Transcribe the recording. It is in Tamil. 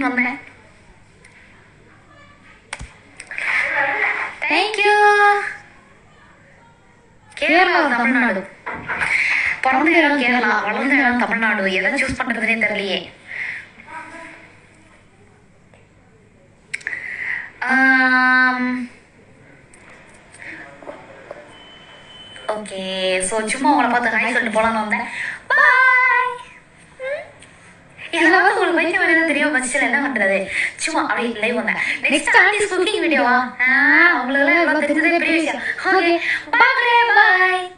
வந்தேன் தேங்க்யூ கேரளா தமிழ்நாடு பிறந்த இடம் கேரளா வளர்ந்த இடம் தமிழ்நாடு எதை சூஸ் பண்றதுனே தெரியலையே ஓகே ஸோ சும்மா உங்களை பார்த்து ஹாய் சொல்லிட்டு போலான்னு வந்தேன் பாய் இதெல்லாம் வந்து உங்களுக்கு பைத்தியம் வேணும் தெரியும் பட்சத்தில் என்ன பண்றது சும்மா அப்படியே லைவ் வந்தேன் நெக்ஸ்ட் ஆர்டிஸ்ட் குக்கிங் வீடியோவா அவங்களுக்கு எல்லாம் தெரிஞ்சதே பெரிய விஷயம் ஓகே பாய் பாய்